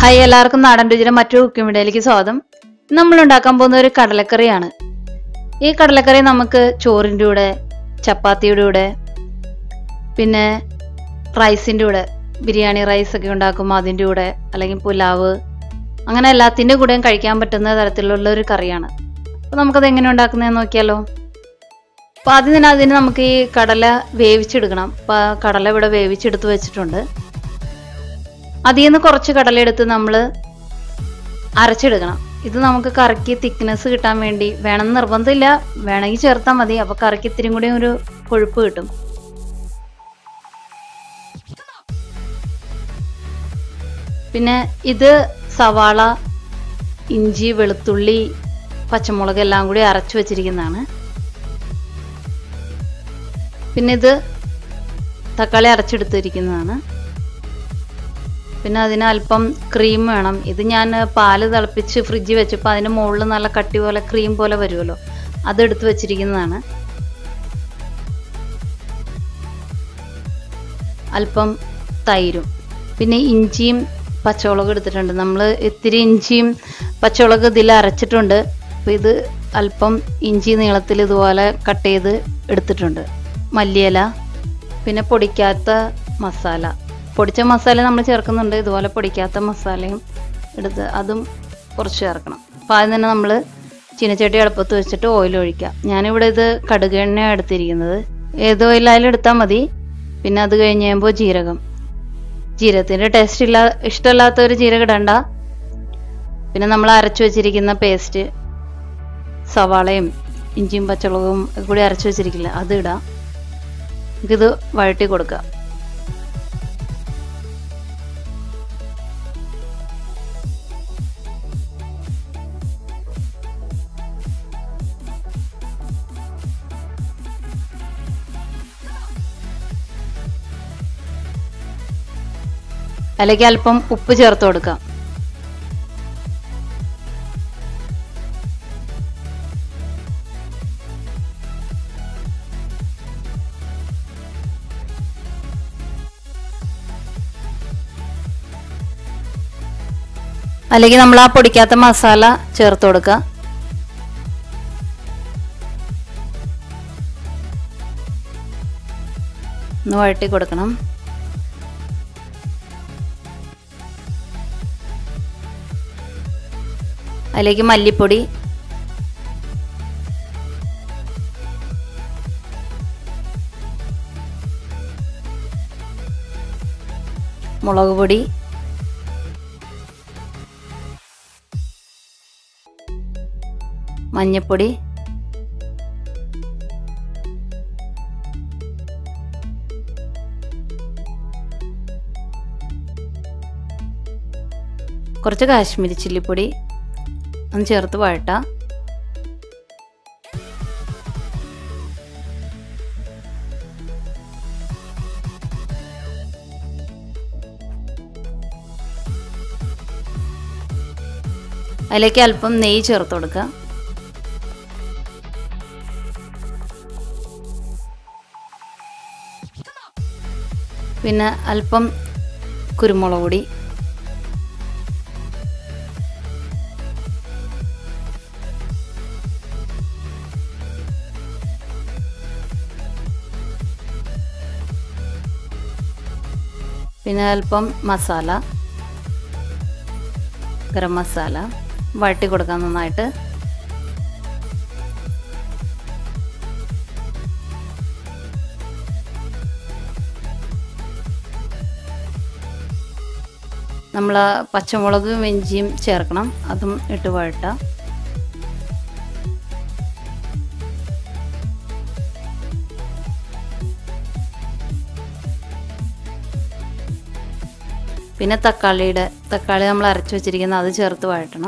hi എല്ലാവർക്കും നാടൻ രുചിയുടെ മറ്റൊരു കുക്കിംഗ് വീഡിയോയിലേക്ക് സ്വാഗതം ഇന്ന് നമ്മൾ ഉണ്ടാക്കാൻ പോകുന്ന ഒരു കടലക്കറിയാണ് ഈ കടലക്കറി നമുക്ക് ചോറിൻ്റെ കൂടെ ചപ്പാത്തിയുടെ കൂടെ പിന്നെ റൈസിൻ്റെ കൂടെ ബിരിയാണി റൈസ് ഒക്കെ ഉണ്ടാക്കുമ്പോൾ അതിൻ്റെ കൂടെ അല്ലെങ്കിൽ പുലാവ് അങ്ങനെ എല്ലാത്തിൻ്റെ കൂടെയും കഴിക്കാൻ പറ്റുന്ന തരത്തിലുള്ള ഒരു കറിയാണ് അപ്പോൾ നമുക്കത് എങ്ങനെ ഉണ്ടാക്കുന്നതെന്ന് നോക്കിയാലോ അപ്പോൾ ആദ്യം തന്നെ അതിന് നമുക്ക് ഈ കടല വേവിച്ചെടുക്കണം അപ്പോൾ ആ കടല ഇവിടെ വേവിച്ചെടുത്ത് വെച്ചിട്ടുണ്ട് അതിൽ നിന്ന് കുറച്ച് കടല എടുത്ത് നമ്മൾ അരച്ചെടുക്കണം ഇത് നമുക്ക് കറിക്ക് തിക്നെസ് കിട്ടാൻ വേണ്ടി വേണമെന്ന് നിർബന്ധമില്ല വേണമെങ്കിൽ ചേർത്താൽ മതി അപ്പോൾ കറിക്ക് ഇത്തിരി കൂടി ഒരു കൊഴുപ്പ് കിട്ടും പിന്നെ ഇത് സവാള ഇഞ്ചി വെളുത്തുള്ളി പച്ചമുളക് എല്ലാം കൂടി അരച്ചു വെച്ചിരിക്കുന്നതാണ് പിന്നെ ഇത് തക്കാളി അരച്ചെടുത്തിരിക്കുന്നതാണ് പിന്നെ അതിന് അല്പം ക്രീം വേണം ഇത് ഞാൻ പാല് തിളപ്പിച്ച് ഫ്രിഡ്ജിൽ വെച്ചപ്പോൾ അതിന് മുകളിൽ നല്ല കട്ടി പോലെ ക്രീം പോലെ വരുമല്ലോ അതെടുത്ത് വെച്ചിരിക്കുന്നതാണ് അല്പം തൈരും പിന്നെ ഇഞ്ചിയും പച്ചമുളകും എടുത്തിട്ടുണ്ട് നമ്മൾ ഇത്തിരി ഇഞ്ചിയും പച്ചമുളക് ഇതിൽ അരച്ചിട്ടുണ്ട് അപ്പോൾ ഇത് അല്പം ഇഞ്ചി നീളത്തിൽ ഇതുപോലെ കട്ട് ചെയ്ത് എടുത്തിട്ടുണ്ട് മല്ലിയില പിന്നെ പൊടിക്കാത്ത മസാല പൊടിച്ച മസാല നമ്മൾ ചേർക്കുന്നുണ്ട് ഇതുപോലെ പൊടിക്കാത്ത മസാലയും എടുത്ത് അതും കുറച്ച് ചേർക്കണം അപ്പോൾ ആദ്യം തന്നെ നമ്മൾ ചീനച്ചട്ടി അടുപ്പത്ത് വെച്ചിട്ട് ഓയിൽ ഒഴിക്കുക ഞാനിവിടെ ഇത് കടുക് എണ്ണ എടുത്തിരിക്കുന്നത് ഏത് ഓയിലായാലും എടുത്താൽ മതി പിന്നെ അത് കഴിഞ്ഞ് കഴിയുമ്പോൾ ജീരകം ജീരകത്തിൻ്റെ ടേസ്റ്റ് ഇല്ല ഇഷ്ടമില്ലാത്തവർ ജീരകം ഇടണ്ട പിന്നെ നമ്മൾ അരച്ചു വെച്ചിരിക്കുന്ന പേസ്റ്റ് സവാളയും ഇഞ്ചിയും പച്ചമുളകും കൂടി അരച്ചു വെച്ചിരിക്കില്ല അത് ഇടാം നമുക്കിത് വഴട്ടി കൊടുക്കുക അതിലേക്ക് അല്പം ഉപ്പ് ചേർത്ത് കൊടുക്കാം അല്ലെങ്കിൽ നമ്മൾ ആ പൊടിക്കാത്ത മസാല ചേർത്ത് കൊടുക്കുക ഒന്ന് വഴട്ടി കൊടുക്കണം അതിലേക്ക് മല്ലിപ്പൊടി മുളക് പൊടി മഞ്ഞപ്പൊടി കുറച്ച് കാശ്മീരി ചില്ലിപ്പൊടി ഒന്ന് ചേർത്ത് വഴട്ടാം അതിലേക്ക് അല്പം നെയ്യ് ചേർത്ത് കൊടുക്കുക പിന്നെ അല്പം കുരുമുളക് പൊടി പിന്നെ അല്പം മസാല ഗരം മസാല വഴട്ടി കൊടുക്കാം നന്നായിട്ട് നമ്മൾ പച്ചമുളകും ഇഞ്ചിയും ചേർക്കണം അതും ഇട്ട് വഴട്ടാം പിന്നെ തക്കാളിയുടെ തക്കാളി നമ്മൾ അരച്ച് വെച്ചിരിക്കുന്ന അത് ചേർത്ത് വഴറ്റണം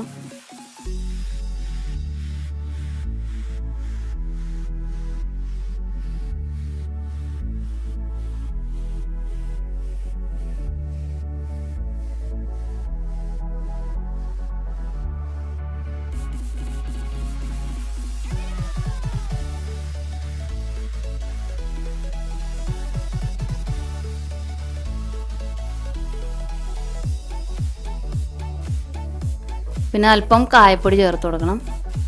പിന്നെ അല്പം കായപ്പൊടി ചേർത്ത് കൊടുക്കണം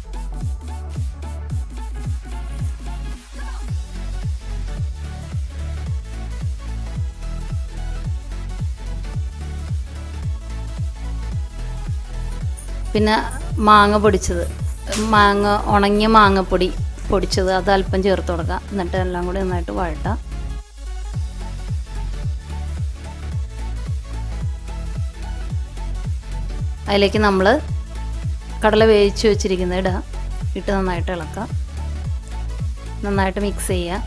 പിന്നെ മാങ്ങ പൊടിച്ചത് മാങ്ങ ഉണങ്ങിയ മാങ്ങപ്പൊടി പൊടിച്ചത് അത് അല്പം ചേർത്ത് കൊടുക്കാം എന്നിട്ട് എല്ലാം കൂടി നന്നായിട്ട് വഴട്ടാം അതിലേക്ക് നമ്മൾ കടല വേവിച്ച് വെച്ചിരിക്കുന്നത് ഇടുക ഇട്ട് നന്നായിട്ട് ഇളക്കാം നന്നായിട്ട് മിക്സ് ചെയ്യുക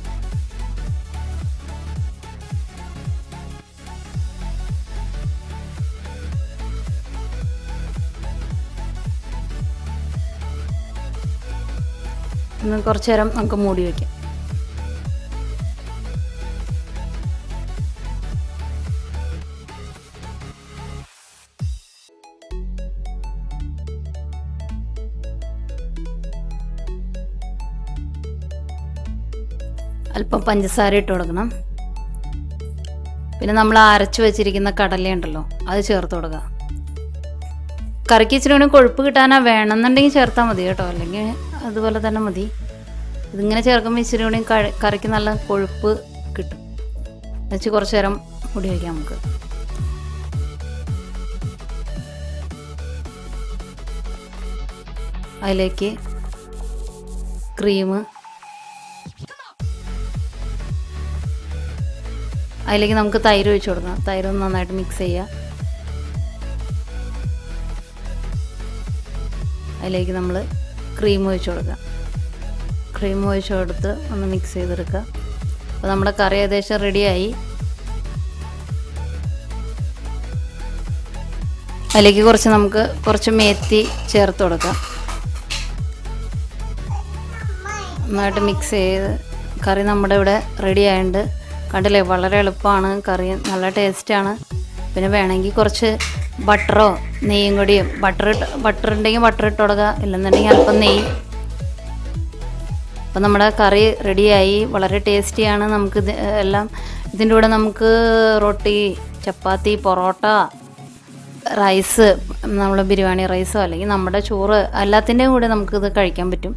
ഒന്ന് കുറച്ച് നേരം നമുക്ക് മൂടി വയ്ക്കാം അല്പം പഞ്ചസാര ഇട്ട് കൊടുക്കണം പിന്നെ നമ്മൾ അരച്ച് വെച്ചിരിക്കുന്ന കടലയുണ്ടല്ലോ അത് ചേർത്ത് കൊടുക്കുക കറിക്ക് ഇച്ചിരി കൂടി കൊഴുപ്പ് കിട്ടാനാ വേണമെന്നുണ്ടെങ്കിൽ ചേർത്താൽ മതി കേട്ടോ അല്ലെങ്കിൽ അതുപോലെ തന്നെ മതി ഇതിങ്ങനെ ചേർക്കുമ്പോൾ ഇച്ചിരി കൂടി കഴി- കറിക്ക് നല്ല കൊഴുപ്പ് കിട്ടും വെച്ച് കുറച്ച് നേരം മുടി വയ്ക്കാം നമുക്ക് അതിലേക്ക് ക്രീം അതിലേക്ക് നമുക്ക് തൈര് ഒഴിച്ച് കൊടുക്കാം തൈര് ഒന്ന് നന്നായിട്ട് മിക്സ് ചെയ്യുക അതിലേക്ക് നമ്മൾ ക്രീം ഒഴിച്ച് കൊടുക്കുക ക്രീം ഒഴിച്ച് കൊടുത്ത് ഒന്ന് മിക്സ് ചെയ്തെടുക്കുക അപ്പോൾ നമ്മുടെ കറി ഏകദേശം റെഡിയായി അതിലേക്ക് കുറച്ച് നമുക്ക് കുറച്ച് മേത്തി ചേർത്ത് കൊടുക്കാം നന്നായിട്ട് മിക്സ് ചെയ്ത് കറി നമ്മുടെ ഇവിടെ റെഡി ആയിട്ടുണ്ട് കണ്ടില്ലേ വളരെ എളുപ്പമാണ് കറി നല്ല ടേസ്റ്റാണ് പിന്നെ വേണമെങ്കിൽ കുറച്ച് ബട്ടറോ നെയ്യും കൂടിയും ബട്ടർ ഇട്ട് ബട്ടർ ഉണ്ടെങ്കിൽ ബട്ടർ ഇട്ട് കൊടുക്കുക ഇല്ലെന്നുണ്ടെങ്കിൽ അല്പം നെയ്യ് അപ്പം നമ്മുടെ കറി റെഡിയായി വളരെ ടേസ്റ്റിയാണ് നമുക്ക് ഇത് എല്ലാം ഇതിൻ്റെ കൂടെ നമുക്ക് റൊട്ടി ചപ്പാത്തി പൊറോട്ട റൈസ് നമ്മൾ ബിരിയാണി റൈസോ അല്ലെങ്കിൽ നമ്മുടെ ചോറ് എല്ലാത്തിൻ്റെയും കൂടെ നമുക്കിത് കഴിക്കാൻ പറ്റും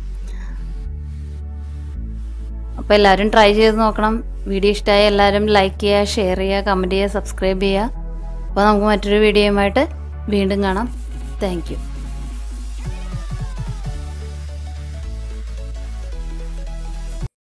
അപ്പോൾ എല്ലാവരും ട്രൈ ചെയ്ത് നോക്കണം വീഡിയോ ഇഷ്ടമായ എല്ലാവരും ലൈക്ക് ചെയ്യുക ഷെയർ ചെയ്യുക കമൻറ്റ് ചെയ്യുക സബ്സ്ക്രൈബ് ചെയ്യുക അപ്പോൾ നമുക്ക് മറ്റൊരു വീഡിയോയുമായിട്ട് വീണ്ടും കാണാം താങ്ക്